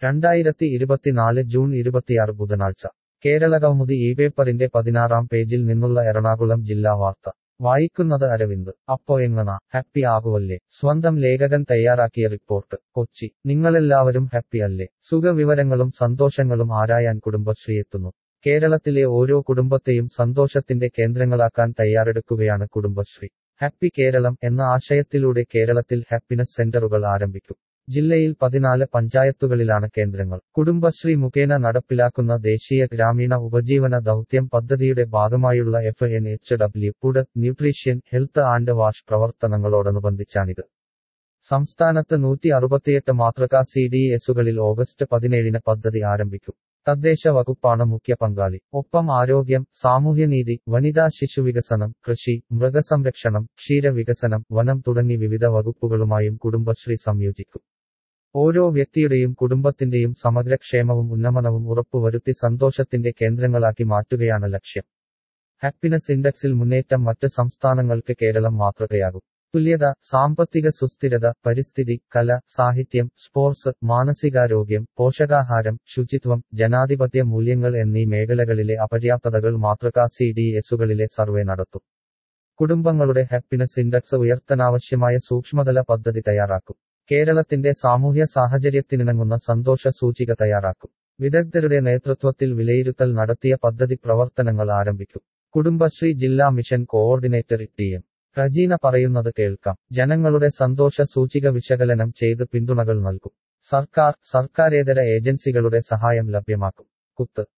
രണ്ടായിരത്തി ഇരുപത്തിനാല് ജൂൺ ഇരുപത്തിയാറ് ബുധനാഴ്ച കേരളകൗമുദി ഈ പേപ്പറിന്റെ പതിനാറാം പേജിൽ നിന്നുള്ള എറണാകുളം ജില്ലാ വാർത്ത വായിക്കുന്നത് അരവിന്ദ് അപ്പോ എങ്ങനാ ഹാപ്പി ആകുവല്ലേ സ്വന്തം ലേഖകൻ തയ്യാറാക്കിയ റിപ്പോർട്ട് കൊച്ചി നിങ്ങളെല്ലാവരും ഹാപ്പി അല്ലേ സുഖവിവരങ്ങളും സന്തോഷങ്ങളും ആരായാൻ കുടുംബശ്രീ എത്തുന്നു കേരളത്തിലെ ഓരോ കുടുംബത്തെയും സന്തോഷത്തിന്റെ കേന്ദ്രങ്ങളാക്കാൻ തയ്യാറെടുക്കുകയാണ് കുടുംബശ്രീ ഹാപ്പി കേരളം എന്ന ആശയത്തിലൂടെ കേരളത്തിൽ ഹാപ്പിനെസ് സെന്ററുകൾ ആരംഭിക്കും ജില്ലയിൽ പതിനാല് പഞ്ചായത്തുകളിലാണ് കേന്ദ്രങ്ങൾ കുടുംബശ്രീ മുഖേന നടപ്പിലാക്കുന്ന ദേശീയ ഗ്രാമീണ ഉപജീവന ദൗത്യം പദ്ധതിയുടെ ഭാഗമായുള്ള F N H W food nutrition health and wash പ്രവർത്തനങ്ങളോടനുബന്ധിച്ചാണിത് സംസ്ഥാനത്ത് നൂറ്റി അറുപത്തിയെട്ട് മാതൃകാ സി ഡി എസുകളിൽ ഓഗസ്റ്റ് പതിനേഴിന് പദ്ധതി ആരംഭിക്കും തദ്ദേശ വകുപ്പാണ് മുഖ്യ പങ്കാളി ഒപ്പം ആരോഗ്യം സാമൂഹ്യനീതി വനിതാ ശിശുവികസനം കൃഷി മൃഗസംരക്ഷണം ക്ഷീരവികസനം വനം തുടങ്ങി വിവിധ വകുപ്പുകളുമായും കുടുംബശ്രീ സംയോജിക്കും ഓരോ വ്യക്തിയുടെയും കുടുംബത്തിന്റെയും സമഗ്രക്ഷേമവും ഉന്നമനവും ഉറപ്പുവരുത്തി സന്തോഷത്തിന്റെ കേന്ദ്രങ്ങളാക്കി മാറ്റുകയാണ് ലക്ഷ്യം ഹാപ്പിനെസ് ഇൻഡെക്സിൽ മുന്നേറ്റം മറ്റ് സംസ്ഥാനങ്ങൾക്ക് കേരളം മാതൃകയാകും തുല്യത സാമ്പത്തിക സുസ്ഥിരത പരിസ്ഥിതി കല സാഹിത്യം സ്പോർട്സ് മാനസികാരോഗ്യം പോഷകാഹാരം ശുചിത്വം ജനാധിപത്യ മൂല്യങ്ങൾ എന്നീ മേഖലകളിലെ അപര്യാപ്തതകൾ മാതൃകാ സി ഡി എസുകളിലെ സർവേ നടത്തും കുടുംബങ്ങളുടെ ഹാപ്പിനെസ് ഇൻഡെക്സ് ഉയർത്താനാവശ്യമായ സൂക്ഷ്മതല പദ്ധതി തയ്യാറാക്കും കേരളത്തിന്റെ സാമൂഹ്യ സാഹചര്യത്തിനിണങ്ങുന്ന സന്തോഷ സൂചിക തയ്യാറാക്കും വിദഗ്ധരുടെ നേതൃത്വത്തിൽ വിലയിരുത്തൽ നടത്തിയ പദ്ധതി പ്രവർത്തനങ്ങൾ ആരംഭിക്കും കുടുംബശ്രീ ജില്ലാ mission coordinator T M Rajeena പറയുന്നത് കേൾക്കാം ജനങ്ങളുടെ സന്തോഷ സൂചിക വിശകലനം ചെയ്ത് പിന്തുണകൾ നൽകും സർക്കാർ സർക്കാരേതര ഏജൻസികളുടെ സഹായം ലഭ്യമാക്കും കുത്ത്